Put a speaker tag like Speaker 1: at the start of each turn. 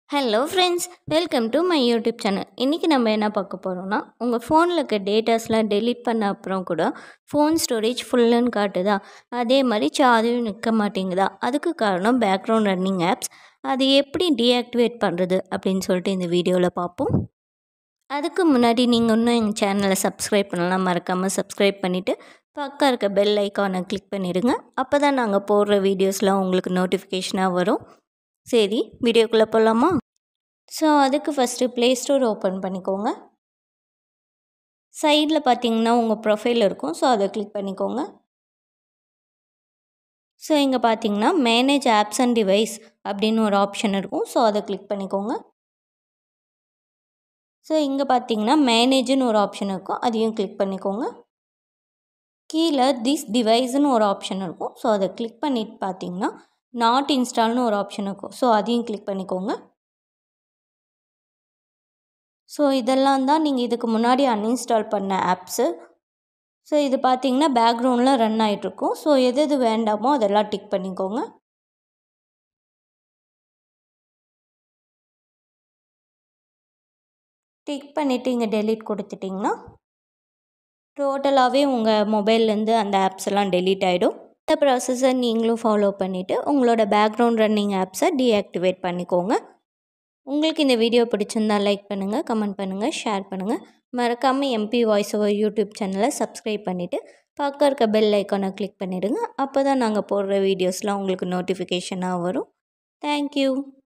Speaker 1: hello friends welcome to my YouTube channel இன்றைக்கி நம்ம என்ன பார்க்க போகிறோம்னா உங்கள் ஃபோனில் இருக்க டேட்டாஸ்லாம் டெலீட் பண்ண அப்புறம் கூட ஃபோன் ஸ்டோரேஜ் ஃபுல்லுன்னு காட்டுதா அதே மாதிரி சார்ஜும் நிற்க மாட்டேங்குதா அதுக்கு காரணம் பேக்ரவுண்ட் ரன்னிங் ஆப்ஸ் அது எப்படி டீஆக்டிவேட் பண்ணுறது அப்படின்னு சொல்லிட்டு இந்த வீடியோவில் பார்ப்போம் அதுக்கு முன்னாடி நீங்கள் இன்னும் எங்கள் சேனலை சப்ஸ்கிரைப் பண்ணலாம் மறக்காமல் சப்ஸ்கிரைப் பண்ணிவிட்டு பக்கம் இருக்க பெல் ஐக்கானை கிளிக் பண்ணிடுங்க அப்போ தான் நாங்கள் போடுற வீடியோஸ்லாம் உங்களுக்கு நோட்டிஃபிகேஷனாக வரும் சரி வீடியோக்குள்ளே போகலாமா ஸோ அதுக்கு ஃபஸ்ட்டு ப்ளே ஸ்டோர் ஓப்பன் பண்ணிக்கோங்க சைடில் பார்த்தீங்கன்னா உங்கள் ப்ரொஃபைல் இருக்கும் ஸோ அதை கிளிக் பண்ணிக்கோங்க ஸோ இங்கே பார்த்தீங்கன்னா மேனேஜ் ஆப்ஸ் அண்ட் டிவைஸ் அப்படின்னு ஒரு ஆப்ஷன் இருக்கும் ஸோ அதை கிளிக் பண்ணிக்கோங்க ஸோ இங்கே பார்த்தீங்கன்னா மேனேஜ்னு ஒரு ஆப்ஷன் இருக்கும் அதையும் கிளிக் பண்ணிக்கோங்க கீழே திஸ் டிவைஸ்னு ஒரு ஆப்ஷன் இருக்கும் ஸோ அதை கிளிக் பண்ணிட்டு பார்த்தீங்கன்னா நாட் இன்ஸ்டால்னு ஒரு ஆப்ஷன் இருக்கும் ஸோ அதையும் கிளிக் பண்ணிக்கோங்க ஸோ இதெல்லாம் தான் நீங்கள் இதுக்கு முன்னாடி அன்இன்ஸ்டால் பண்ண ஆப்ஸு ஸோ இது பார்த்தீங்கன்னா பேக்ரவுண்டில் ரன் ஆகிட்ருக்கும் ஸோ எது எது வேண்டாமோ அதெல்லாம் டிக் பண்ணிக்கோங்க டிக் பண்ணிவிட்டு இங்கே டெலீட் கொடுத்துட்டிங்கன்னா டோட்டலாகவே உங்கள் மொபைல்லேருந்து அந்த ஆப்ஸ் எல்லாம் டெலீட் ஆகிடும் இந்த ப்ராசஸை நீங்களும் ஃபாலோ பண்ணிவிட்டு உங்களோட பேக்ரவுண்ட் ரன்னிங் ஆப்ஸை டீஆக்டிவேட் பண்ணிக்கோங்க உங்களுக்கு இந்த வீடியோ பிடிச்சிருந்தா லைக் பண்ணுங்கள் கமெண்ட் பண்ணுங்கள் ஷேர் பண்ணுங்கள் மறக்காமல் எம்பி வாய்ஸ் ஓவர் யூடியூப் சேனலை சப்ஸ்கிரைப் பண்ணிவிட்டு பக்கம் இருக்க பெல் ஐக்கானை கிளிக் பண்ணிவிடுங்க அப்போ தான் நாங்கள் போடுற வீடியோஸ்லாம் உங்களுக்கு நோட்டிஃபிகேஷனாக வரும் தேங்க்யூ